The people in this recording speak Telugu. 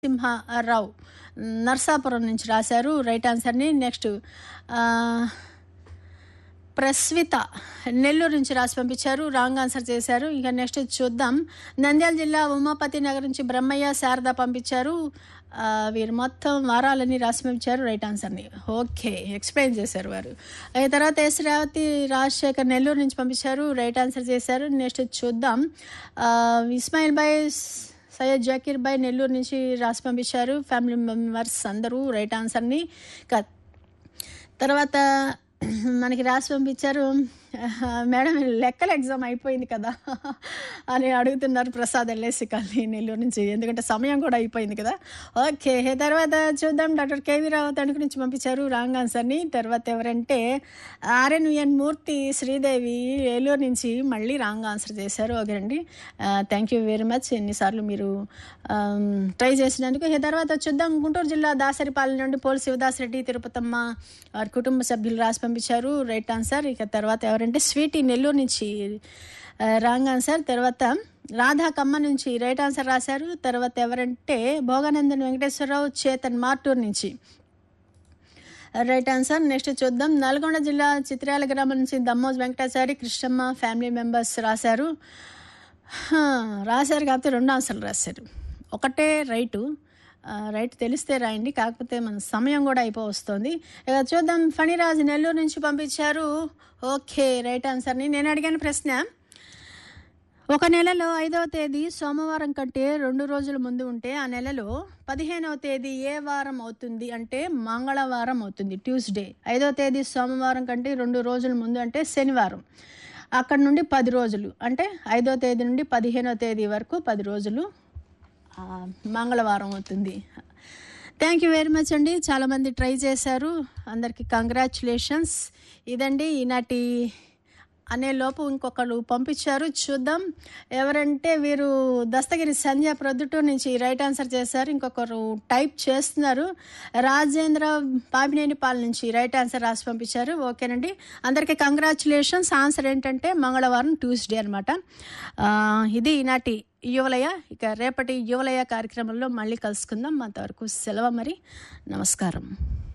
సింహారావు నర్సాపురం నుంచి రాశారు రైట్ ఆన్సర్ని నెక్స్ట్ ఆ, ప్రస్విత నెల్లూరు నుంచి రాసి పంపించారు రాంగ్ ఆన్సర్ చేశారు ఇక నెక్స్ట్ చూద్దాం నంద్యాల జిల్లా ఉమాపతి నగర్ నుంచి బ్రహ్మయ్య శారద పంపించారు ఆ, వీరు మొత్తం వారాలని రాసి పంపించారు రైట్ ఆన్సర్ని ఓకే ఎక్స్ప్లెయిన్ చేశారు వారు ఆ తర్వాత ఎస్ రేవతి రాజశేఖర్ నెల్లూరు నుంచి పంపించారు రైట్ ఆన్సర్ చేశారు నెక్స్ట్ చూద్దాం ఆ, ఇస్మాయిల్ బాయ్ సయ్యద్ జాకీర్ బాయ్ నెల్లూరు నుంచి రాసి పంపించారు ఫ్యామిలీ మెంబర్స్ అందరూ రైట్ ఆన్సర్ని క- తర్వాత మనకి రాసి పంపించారు మేడం లెక్కల ఎగ్జామ్ అయిపోయింది కదా అని అడుగుతున్నారు ప్రసాద్ ఎల్ఏసి కాలనీ నెల్లూరు నుంచి ఎందుకంటే సమయం కూడా అయిపోయింది కదా ఓకే తర్వాత చూద్దాం డాక్టర్ కేవీ రావు తణుకు నుంచి పంపించారు రాంగ్ ఆన్సర్ని తర్వాత ఎవరంటే ఆర్ఎన్విఎన్ మూర్తి శ్రీదేవి ఏలూరు నుంచి మళ్ళీ రాంగ్ ఆన్సర్ చేశారు ఓకే అండి థ్యాంక్ యూ వెరీ మచ్ ఎన్నిసార్లు మీరు ట్రై చేసినందుకు ఇక తర్వాత చూద్దాం గుంటూరు జిల్లా దాసరిపాలెం నుండి పోల్ శివదాస్ రెడ్డి తిరుపతమ్మ వారి కుటుంబ సభ్యులు రాసి పంపించారు రైట్ ఆన్సర్ ఇక తర్వాత ఎవరంటే స్వీటీ నెల్లూరు నుంచి ఆ, రాంగ్ ఆన్సర్ తర్వాత రాధా కమ్మ నుంచి రైట్ ఆన్సర్ రాశారు తర్వాత ఎవరంటే భోగానందన్ వెంకటేశ్వరరావు చేతన్ మార్టూర్ నుంచి రైట్ ఆన్సర్ నెక్స్ట్ చూద్దాం నల్గొండ జిల్లా చిత్రాల గ్రామం నుంచి దమ్మోజ్ వెంకటాచారి కృష్ణమ్మ ఫ్యామిలీ మెంబర్స్ రాశారు హా, రాశారు కాకపోతే రెండు ఆన్సర్లు రాశారు ఒకటే రైటు ఆ, రైట్ తెలిస్తే రాయండి కాకపోతే మన సమయం కూడా అయిపో వస్తుంది ఇక చూద్దాం ఫణిరాజ్ నెల్లూరు నుంచి పంపించారు ఓకే రైట్ ఆన్సర్ని నేను అడిగాను ప్రశ్న ఒక నెలలో ఐదవ తేదీ సోమవారం కంటే రెండు రోజుల ముందు ఉంటే ఆ నెలలో పదిహేనవ తేదీ ఏ వారం అవుతుంది అంటే మంగళవారం అవుతుంది ట్యూస్డే ఐదవ తేదీ సోమవారం కంటే రెండు రోజుల ముందు అంటే శనివారం అక్కడ నుండి పది రోజులు అంటే ఐదవ తేదీ నుండి పదిహేనవ తేదీ వరకు పది రోజులు ఆ, మంగళవారం అవుతుంది థ్యాంక్ యూ వెరీ మచ్ అండి చాలామంది ట్రై చేశారు అందరికీ కంగ్రాచులేషన్స్ ఇదండి ఈనాటి అనే లోపు ఇంకొకరు పంపించారు చూద్దాం ఎవరంటే వీరు దస్తగిరి సంధ్య ప్రొద్దుటూరు నుంచి రైట్ ఆన్సర్ చేశారు ఇంకొకరు టైప్ చేస్తున్నారు రాజేంద్ర పాపినేనిపాల్ నుంచి రైట్ ఆన్సర్ రాసి పంపించారు ఓకేనండి అందరికీ కంగ్రాచులేషన్స్ ఆన్సర్ ఏంటంటే మంగళవారం ట్యూస్డే అనమాట ఇది ఈనాటి యువలయ ఇక రేపటి యువలయ కార్యక్రమంలో మళ్ళీ కలుసుకుందాం అంతవరకు సెలవు మరి నమస్కారం